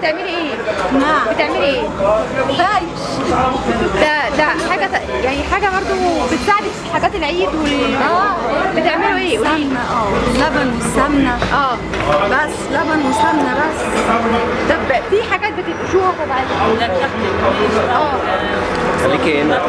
بتعملي ايه؟ نعم بتعملي ايه؟ فايش ده ده حاجه ت- يعني حاجه برضو بتساعدك في حاجات العيد وال بتعملوا ايه؟ قولي لي. سمنة اه لبن والسمنة اه بس لبن وسمنة بس طب في حاجات بتنقشوها طبعا اه خليكي هنا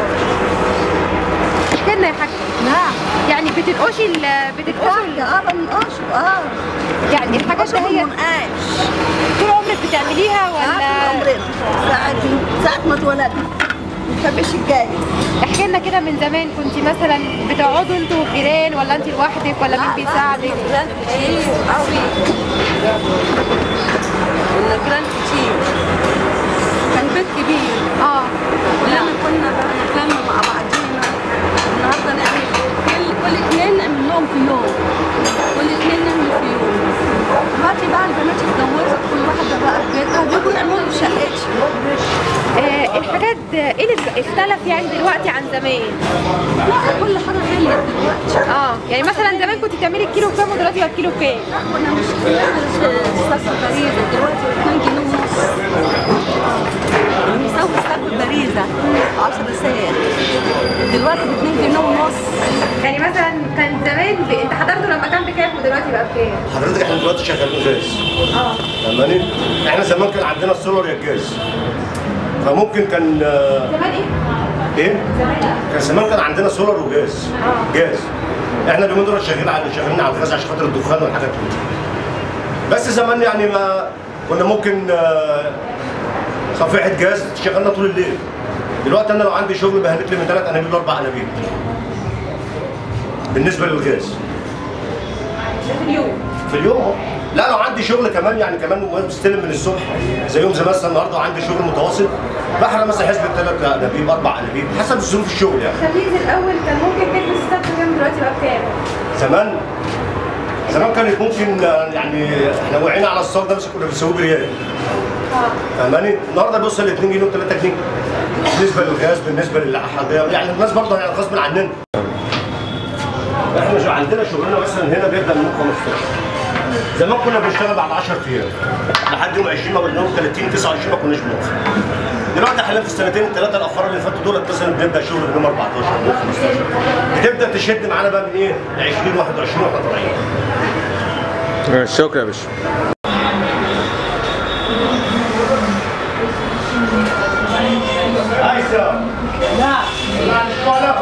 احكي لنا يا حاجه نعم يعني بتنقشي ال بتنقشوا ال- اه بنقشه اه يعني الحاجات نقشه اللي هي بالمنقاش طول عمرك بتعمليها اه ولا عمرنا ساعة ساعة ما اتولدنا ما تحبش الجاي احكي لنا كده من زمان كنت مثلا بتقعدوا انتوا والجيران ولا انت لوحدك ولا مين بيساعدك؟ جيران كتير قوي كنا جيران كتير كان بيت كبير اه ولما كنا بقى نتلم مع بعضينا النهارده نعمل كل كل اتنين نعمل لهم في يوم كل اتنين نعمل في يوم دلوقتي بقى البنات اتجوزت كل واحدة بقى في بيتها بيجوا يعملوا في شقتي آه، الحاجات ايه اللي اختلف يعني دلوقتي عن زمان؟ كل حاجة غليت دلوقتي اه يعني مثلا زمان كنت بتعملي الكيلو بكام ودلوقتي بقى الكيلو بكام؟ كنا مش بنعمل صلصة باريزة دلوقتي 2 جنيه ونص بيساوي صلصة باريزة 10 ساعات دلوقتي ب 2 جنيه ونص يعني مثلا كان زمان ب... انت حضرته لما كان بكام ودلوقتي بقى بكام؟ حضرتك احنا دلوقتي شغالين غاز اه فاهماني؟ احنا زمان كان عندنا السولار يا الجاز فممكن كان آه، زمان ايه؟ ايه؟ زمان كان زمان كان عندنا سولار وجاز جاز احنا اليومين دول شغالين على شغالين على الغاز عشان خاطر الدخان والحاجات دي بس زمان يعني ما كنا ممكن آه، صفيحه جاز تشغلنا طول الليل دلوقتي انا لو عندي شغل بهلك لي من ثلاث انابيب لاربع انابيب بالنسبه للغاز ده في اليوم في اليوم اهو لا لو عندي شغل كمان يعني كمان بستلم من الصبح زي يوم زي مثلا النهارده عندي شغل متواصل بحرق مثلا حسبة ثلاث انابيب اربع انابيب حسب ظروف الشغل يعني الخبيز الاول كان ممكن تلبس ستات بكام دلوقتي بقى بكام؟ زمان زمان كانت ممكن آه، يعني احنا وعينا على الصاج ده بس كنا بنسويه بريال اه فاهماني؟ النهارده بيوصل ل 2 جنيه و3 جنيه بالنسبه للغاز بالنسبه للحاجه يعني الناس برضه يعني غصب عننا احنا شو عندنا شغلنا مثلا هنا بيبدا من يوم 15 زمان كنا بنشتغل بعد 10 ايام لحد يوم 20 ما بنقول 30 29 ما كناش بنوصل دلوقتي حاليا في السنتين الثلاثه الاخرى اللي فاتوا دولت مثلا بنبدا شغل من يوم 14 من يوم 15 بتبدا تشد معانا بقى من ايه؟ ل 20 21 واحنا طالعين شكرا يا باشا عايزة نعم